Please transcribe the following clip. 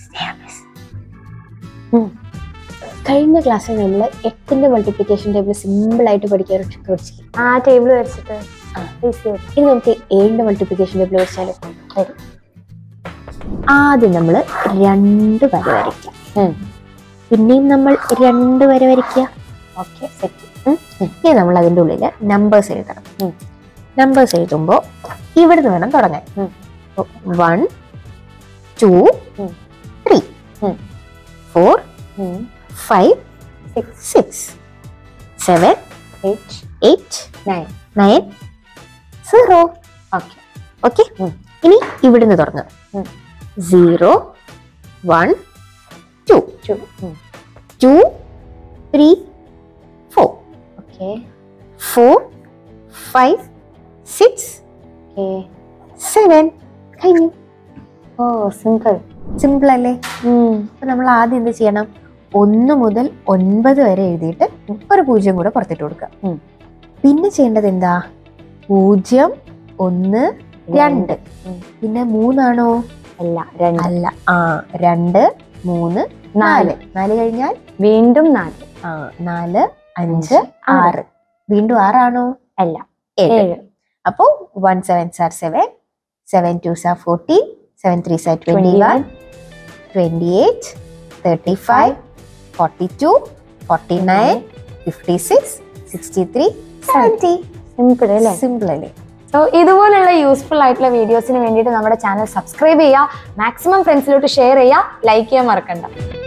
കഴിഞ്ഞ ക്ലാസ്സിൽ നമ്മൾ എട്ടിന്റെ മൾട്ടിപ്ലിക്കേഷൻ ടേബിൾ സിമ്പിൾ ആയിട്ട് പഠിക്കാൻ ഒരു trick പഠിച്ചില്ലേ ആ ടേബിൾ വെച്ചിട്ട് ആ. ഈസി ആയിട്ട് ഇനി നമുക്ക് ഏഴിന്റെ മൾട്ടിപ്ലിക്കേഷൻ ടേബിൾ പഠിച്ചാലോ ആദ്യം നമ്മൾ രണ്ട് വര വരയ്ക്കാം ഉം. പിന്നെയും നമ്മൾ രണ്ട് വര വരയ്ക്കുക ഓക്കെ സെറ്റ് ഇനി നമ്മൾ അതിൻ്റെ ഉള്ളിൽ നമ്പേഴ്സ് എഴുതണം ഉം. നമ്പേഴ്സ് എഴുതുമ്പോൾ ഇവിടുന്ന് വേണം തുടങ്ങാൻ ഉം. വൺ ടു ഉം. ത്രീ ഉം. Four five six six seven eight eight nine nine zero okay okay ഉം. ഇനി ഇവിടുന്ന് തുടങ്ങാം ഉം. Zero one two two two three four okay four five six okay seven കഴിഞ്ഞു ഓ സിമ്പിൾ സിമ്പിൾ അല്ലേ അപ്പൊ നമ്മൾ ആദ്യം എന്ത് ചെയ്യണം ഒന്ന് മുതൽ ഒൻപത് വരെ എഴുതിയിട്ട് ഒരു പൂജ്യം കൂടെ പുറത്തിട്ട് കൊടുക്കുക ഉം. പിന്നെ ചെയ്യേണ്ടത് എന്താ പൂജ്യം ഒന്ന് രണ്ട് ഉം. പിന്നെ മൂന്നാണോ അല്ല രണ്ട് അല്ല ആ രണ്ട് മൂന്ന് നാല് നാല് കഴിഞ്ഞാൽ വീണ്ടും നാല് ആ നാല് അഞ്ച് അഞ്ച്, ആറ് വീണ്ടും ആറാണോ അല്ല ഏഴ് ഏഴ് അപ്പോൾ one seven sir seven seven two sir fourteen seven three sir twenty one twenty eight thirty five forty two forty nine fifty six sixty three seventy simple അല്ലേ സിമ്പിൾ അല്ലേ സോ ഇതുപോലുള്ള യൂസ്ഫുൾ ആയിട്ടുള്ള വീഡിയോസിന് വേണ്ടിയിട്ട് നമ്മുടെ ചാനൽ സബ്സ്ക്രൈബ് ചെയ്യുക maximum ഫ്രണ്ട്സിലോട്ട് share ചെയ്യുക ലൈക്ക് ചെയ്യാൻ മറക്കണ്ട